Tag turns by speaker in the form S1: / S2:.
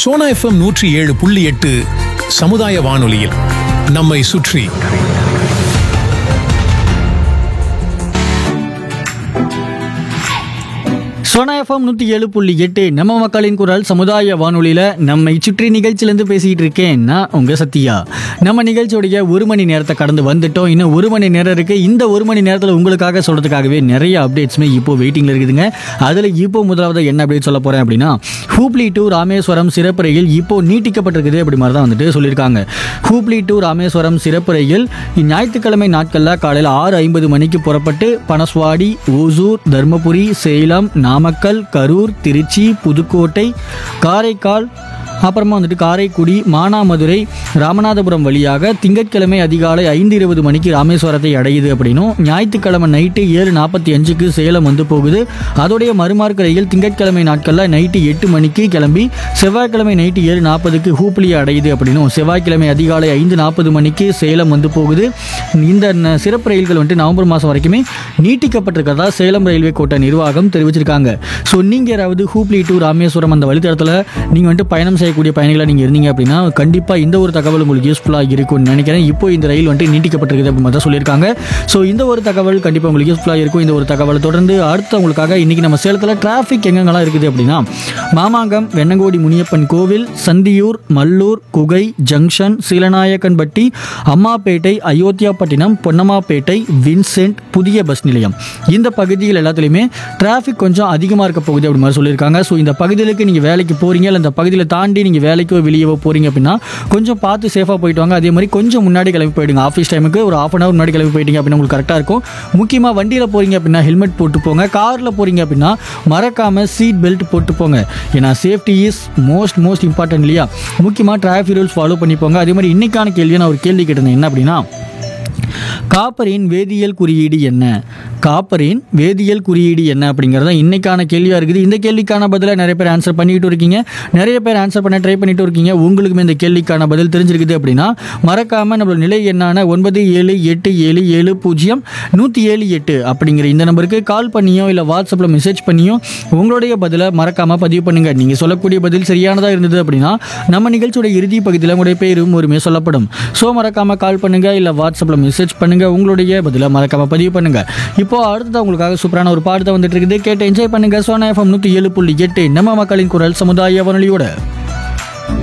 S1: Sona FM நூற்றி ஏழு புள்ளி எட்டு சமுதாய வானொலியில் நம்மை சுற்றி
S2: சோனா எஃப்எம் நூற்றி ஏழு புள்ளி எட்டு நம்ம மக்களின் குரல் சமுதாய வானொலியில் நம்மை சுற்றி நிகழ்ச்சியிலேருந்து பேசிகிட்டு இருக்கேன் நான் உங்கள் சத்யா நம்ம நிகழ்ச்சியோடைய ஒரு மணி நேரத்தை கடந்து வந்துட்டோம் இன்னும் ஒரு மணி நேரம் இருக்குது இந்த ஒரு மணி நேரத்தில் உங்களுக்காக சொல்கிறதுக்காகவே நிறைய அப்டேட்ஸுமே இப்போ வெயிட்டிங்கில் இருக்குதுங்க அதில் இப்போ முதலாவது என்ன அப்டேட் சொல்ல போகிறேன் அப்படின்னா ஹூப்ளி டு ராமேஸ்வரம் சிறப்பு ரயில் இப்போ நீட்டிக்கப்பட்டிருக்குது அப்படி மாதிரி தான் வந்துட்டு சொல்லியிருக்காங்க ஹூப்ளி டு ராமேஸ்வரம் சிறப்பு ரயில் ஞாயிற்றுக்கிழமை நாட்களில் காலையில் ஆறு ஐம்பது மணிக்கு புறப்பட்டு பனஸ்வாடி ஓசூர் தர்மபுரி சேலம் நாமக்கல் கரூர் திருச்சி புதுக்கோட்டை காரைக்கால் அப்புறமா வந்துட்டு காரைக்குடி மானாமதுரை ராமநாதபுரம் வழியாக திங்கட்கிழமை அதிகாலை ஐந்து இருபது மணிக்கு ராமேஸ்வரத்தை அடையுது அப்படின்னும் ஞாயிற்றுக்கிழமை நைட்டு ஏழு நாற்பத்தி அஞ்சுக்கு சேலம் வந்து போகுது அதோடைய மறுமார்க்க ரயில் திங்கட்கிழமை நாட்களில் நைட்டு எட்டு மணிக்கு கிளம்பி செவ்வாய்க்கிழமை நைட்டு ஏழு நாற்பதுக்கு ஹூப்ளியை அடையுது அப்படின்னும் செவ்வாய்க்கிழமை அதிகாலை ஐந்து நாற்பது மணிக்கு சேலம் வந்து போகுது இந்த ந- சிறப்பு ரயில்கள் வந்துட்டு நவம்பர் மாதம் வரைக்குமே நீட்டிக்கப்பட்டிருக்கிறதா சேலம் ரயில்வே கோட்ட நிர்வாகம் தெரிவிச்சிருக்காங்க ஸோ நீங்கள் யாராவது ஹூப்ளி டு ராமேஸ்வரம் அந்த வழித்தடத்தில் நீங்கள் வந்துட்டு பயணம் செய்யக்கூடிய பயணிகளாக நீங்கள் இருந்தீங்க அப்படின்னா கண்டிப்பாக இந்த ஒரு தகவல் உங்களுக்கு யூஸ்ஃபுல்லாக இருக்கும்னு நினைக்கிறேன் இப்போ இந்த ரயில் வந்துட்டு நீட்டிக்கப்பட்டிருக்குது அப்படின்னு மாதிரி தான் சொல்லியிருக்காங்க ஸோ இந்த ஒரு தகவல் கண்டிப்பாக உங்களுக்கு யூஸ்ஃபுல்லாக இருக்கும் இந்த ஒரு தகவலை தொடர்ந்து அடுத்து உங்களுக்காக இன்றைக்கி நம்ம சேலத்தில் டிராஃபிக் எங்கெங்கெல்லாம் இருக்குது அப்படின்னா மாமாங்கம் வெண்ணங்கோடி முனியப்பன் கோவில் சந்தியூர் மல்லூர் குகை ஜங்ஷன் சீலநாயக்கன்பட்டி அம்மாப்பேட்டை அயோத்தியாப்பட்டினம் பொன்னம்மாப்பேட்டை வின்சென்ட் புதிய பஸ் நிலையம் இந்த பகுதிகள் எல்லாத்துலேயுமே டிராஃபிக் கொஞ்சம் அதிகமாக இருக்க போகுது அப்படி மாதிரி சொல்லியிருக்காங்க ஸோ இந்த பகுதிகளுக்கு நீங்கள் வேலைக்கு போகிறீங்க இல்லை இந்த பகுதியில் தாண்டி நீங்கள் வேலைக்கோ வெளியவோ போகிறீங்க அப்படின்னா கொஞ்சம் பார்த்து சேஃபாக போயிட்டு வாங்க அதே மாதிரி கொஞ்சம் முன்னாடி கிளம்பி போயிடுங்க ஆஃபீஸ் டைமுக்கு ஒரு ஆஃப் அன் ஹவர் முன்னாடி கிளம்பி போயிட்டீங்க அப்படின்னா உங்களுக்கு கரெக்டாக இருக்கும் முக்கியமாக வண்டியில் போகிறீங்க அப்படின்னா ஹெல்மெட் போட்டு போங்க காரில் போகிறீங்க அப்படின்னா மறக்காமல் சீட் பெல்ட் போட்டு போங்க ஏன்னா safety is most most important இல்லையா முக்கியமாக டிராஃபிக் ரூல்ஸ் ஃபாலோ பண்ணி போங்க அதே மாதிரி இன்னைக்கான கேள்வியை நான் ஒரு கேள்வி கேட்டிருந்தேன் என்ன அப்படின்னா காப்பரின் வேதியியல் குறியீடு என்ன காப்பரின் வேதியியல் குறியீடு என்ன அப்படிங்கிறது தான் இன்னைக்கான கேள்வியாக இருக்குது இந்த கேள்விக்கான பதிலை நிறைய பேர் ஆன்சர் பண்ணிட்டு இருக்கீங்க நிறைய பேர் ஆன்சர் பண்ண ட்ரை பண்ணிட்டு இருக்கீங்க உங்களுக்குமே இந்த கேள்விக்கான பதில் தெரிஞ்சிருக்குது அப்படின்னா மறக்காமல் நம்மளோட நிலை எண்ணான ஒன்பது ஏழு எட்டு ஏழு ஏழு பூஜ்ஜியம் நூற்றி ஏழு எட்டு அப்படிங்கிற இந்த நம்பருக்கு கால் பண்ணியோ இல்லை வாட்ஸ்அப்பில் மெசேஜ் பண்ணியோ உங்களுடைய பதிலை மறக்காமல் பதிவு பண்ணுங்க நீங்கள் சொல்லக்கூடிய பதில் சரியானதாக இருந்தது அப்படின்னா நம்ம நிகழ்ச்சியோட இறுதி பகுதியில் உங்களுடைய பேரும் ஒருமே சொல்லப்படும் ஸோ மறக்காமல் கால் பண்ணுங்க இல்லை வாட்ஸ்அப்பில் மெசேஜ் பண்ணுங்க உங்களுடைய பதிலை மறக்காமல் பதிவு பண்ணுங்க இப்போ அடுத்தது உங்களுக்காக சூப்பரான ஒரு பாடத்தை வந்துட்டு இருக்குது கேட்டு என்ஜாய் பண்ணுங்க சோனா எஃப்எம் நூற்றி ஏழு புள்ளி எட்டு நம்ம மக்களின் குரல் சமுதாய வானொலியோட